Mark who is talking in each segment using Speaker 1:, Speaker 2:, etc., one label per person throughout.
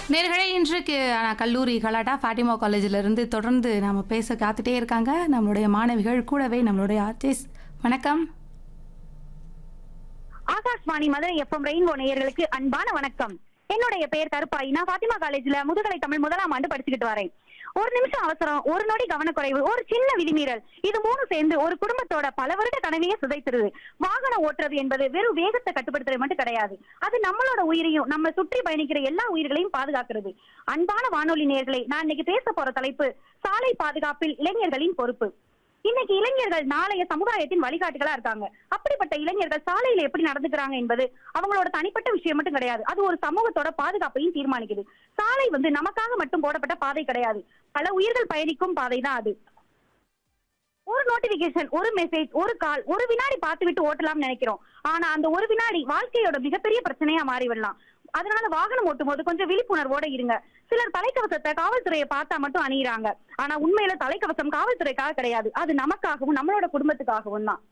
Speaker 1: நேர்களே இன்றைக்கு நான் கல்லூரி கலாட்டா ஃபாட்டிமா காலேஜில் இருந்து தொடர்ந்து நாம பேச காத்துட்டே இருக்காங்க நம்மளுடைய மாணவிகள் கூடவே நம்மளுடைய ஆர்டிஸ்ட் வணக்கம்
Speaker 2: ஆகாஷ்வாணி மதுரை எஃப்எம் ரெயின்போ நேயர்களுக்கு அன்பான வணக்கம் என்னுடைய பெயர் கருப்பாய் நான் பாத்திமா காலேஜ்ல முதுகலை தமிழ் முதலாம் ஆண்டு படிச்சுக்கிட்டு வரேன் ஒரு நிமிஷம் அவசரம் ஒரு நொடி கவனக்குறைவு ஒரு சின்ன விதிமீறல் இது மூணு சேர்ந்து ஒரு குடும்பத்தோட பல வருட கனவையே சிதைத்துருது வாகனம் ஓட்டுறது என்பது வெறும் வேகத்தை கட்டுப்படுத்துறது மட்டும் கிடையாது அது நம்மளோட உயிரையும் நம்ம சுற்றி பயணிக்கிற எல்லா உயிர்களையும் பாதுகாக்கிறது அன்பான வானொலி நேயர்களே நான் இன்னைக்கு பேச போற தலைப்பு சாலை பாதுகாப்பில் இளைஞர்களின் பொறுப்பு இன்னைக்கு இளைஞர்கள் நாளைய சமுதாயத்தின் வழிகாட்டுகளா இருக்காங்க அப்படிப்பட்ட இளைஞர்கள் சாலையில எப்படி நடந்துக்கிறாங்க என்பது அவங்களோட தனிப்பட்ட விஷயம் மட்டும் கிடையாது அது ஒரு சமூகத்தோட பாதுகாப்பையும் தீர்மானிக்குது சாலை வந்து நமக்காக மட்டும் போடப்பட்ட பாதை கிடையாது பல உயிர்கள் பயணிக்கும் பாதை தான் அது ஒரு நோட்டிபிகேஷன் ஒரு மெசேஜ் ஒரு கால் ஒரு வினாடி பார்த்து விட்டு ஓட்டலாம்னு நினைக்கிறோம் ஆனா அந்த ஒரு வினாடி வாழ்க்கையோட மிகப்பெரிய பிரச்சனையா மாறிவிடலாம் அதனால வாகனம் ஓட்டும் போது கொஞ்சம் விழிப்புணர்வோட இருங்க சிலர் தலைக்கவசத்தை காவல்துறையை பார்த்தா மட்டும் அணியிறாங்க ஆனா உண்மையில தலைக்கவசம் காவல்துறைக்காக கிடையாது அது நமக்காகவும் நம்மளோட குடும்பத்துக்காகவும் தான்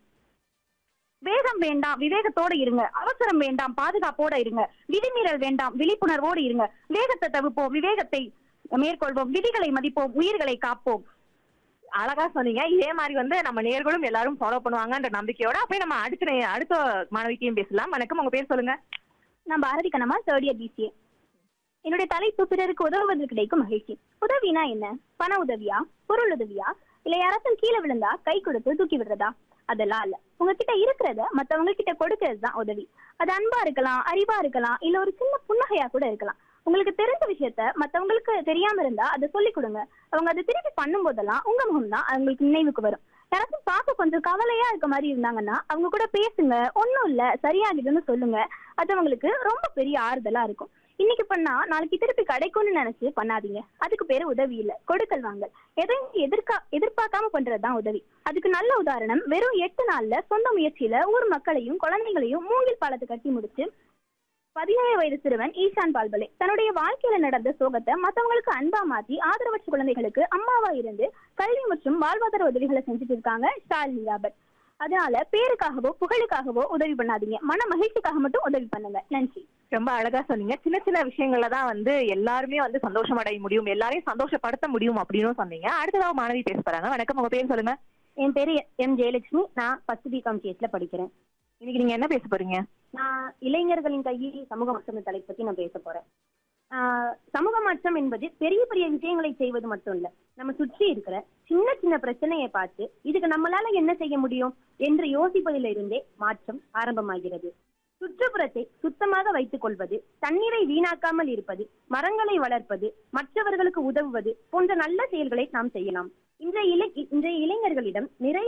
Speaker 2: வேகம் வேண்டாம் விவேகத்தோட இருங்க அவசரம் வேண்டாம் பாதுகாப்போட இருங்க விதிமீறல் வேண்டாம் விழிப்புணர்வோடு இருங்க வேகத்தை தவிர்ப்போம் விவேகத்தை மேற்கொள்வோம் விதிகளை மதிப்போம் உயிர்களை காப்போம்
Speaker 3: அழகா சொன்னீங்க இதே மாதிரி வந்து நம்ம நேர்களும் எல்லாரும் ஃபாலோ பண்ணுவாங்கன்ற நம்பிக்கையோட அப்படியே நம்ம அடுத்த நே- அடுத்த மாணவிக்கையும் பேசலாம் வணக்கம் உங்க பேர் சொல்லுங்க
Speaker 2: நான் Bharathi Kannamma third year BCA என்னுடைய தலைப்பு பிறருக்கு உதவுவது கிடைக்கும் மகிழ்ச்சி உதவினா என்ன பண உதவியா பொருள் உதவியா இல்ல யாராச்சும் கீழே விழுந்தா கை கொடுத்து தூக்கி விடுறதா அதெல்லாம் இல்ல உங்ககிட்ட இருக்கிறத மத்தவங்க கிட்ட கொடுக்கறது தான் உதவி அது அன்பா இருக்கலாம் அறிவா இருக்கலாம் இல்ல ஒரு சின்ன புன்னகையா கூட இருக்கலாம் உங்களுக்கு தெரிஞ்ச விஷயத்த மத்தவங்களுக்கு தெரியாம இருந்தா அதை சொல்லி கொடுங்க அவங்க அதை திருப்பி பண்ணும் போதெல்லாம் உங்க முகம் தான் அவங்களுக்கு நினைவுக்கு வரும் யாராச்சும் பார்க்க கொஞ்சம் கவலையா இருக்க மாதிரி இருந்தாங்கன்னா அவங்க கூட பேசுங்க ஒண்ணும் இல்ல சரியாகிடுன்னு சொல்லுங்க அது அவங்களுக்கு ரொம்ப பெரிய ஆறுதலா இருக்கும் இன்னைக்கு பண்ணா நாளைக்கு திருப்பி கிடைக்கும்னு நினைச்சு பண்ணாதீங்க அதுக்கு பேரு உதவி இல்ல கொடுக்கல் வாங்கல் எதையும் எதிர்க்கா எதிர்பார்க்காம பண்றதுதான் உதவி அதுக்கு நல்ல உதாரணம் வெறும் எட்டு நாள்ல சொந்த முயற்சியில ஊர் மக்களையும் குழந்தைகளையும் மூங்கில் பாலத்தை கட்டி முடிச்சு பதினேழு வயது சிறுவன் ஈஷான் பால்பலே தன்னுடைய வாழ்க்கையில நடந்த சோகத்தை மத்தவங்களுக்கு அன்பா மாத்தி ஆதரவற்ற குழந்தைகளுக்கு அம்மாவா இருந்து கல்வி மற்றும் வாழ்வாதார உதவிகளை செஞ்சுட்டு இருக்காங்க ஷாலினி ராபர்ட் அதனால பேருக்காகவோ புகழுக்காகவோ உதவி பண்ணாதீங்க மன மகிழ்ச்சிக்காக மட்டும் உதவி பண்ணுங்க நன்றி
Speaker 3: ரொம்ப அழகா சொன்னீங்க சின்ன சின்ன விஷயங்கள்ல தான் வந்து எல்லாருமே வந்து சந்தோஷம் அடைய முடியும் எல்லாரையும் சந்தோஷப்படுத்த முடியும் அப்படின்னு சொன்னீங்க அடுத்ததாக மாணவி பேச போறாங்க வணக்கம் உங்க பேர் சொல்லுங்க
Speaker 2: என் பேரு எம் ஜெயலட்சுமி நான் ஃபர்ஸ்ட் பிகாம் கேஸ்ல படிக்கிறேன்
Speaker 3: இன்னைக்கு நீங்க என்ன பேச போறீங்க
Speaker 2: நான் இளைஞர்களின் கையில் சமூக மாற்றம் தலைப்பு பத்தி நான் பேச போறேன் ஆஹ் சமூக மாற்றம் என்பது பெரிய பெரிய விஷயங்களை செய்வது மட்டும் இல்ல நம்ம சுற்றி இருக்கிற சின்ன சின்ன பிரச்சனையை பார்த்து இதுக்கு நம்மளால என்ன செய்ய முடியும் என்று யோசிப்பதில் இருந்தே மாற்றம் ஆரம்பமாகிறது சுற்றுப்புறத்தை சுத்தமாக வைத்துக் கொள்வது தண்ணீரை வீணாக்காமல் இருப்பது மரங்களை வளர்ப்பது மற்றவர்களுக்கு உதவுவது போன்ற நல்ல செயல்களை நாம் செய்யலாம் இன்றைய இளை இன்றைய இளைஞர்களிடம் நிறைய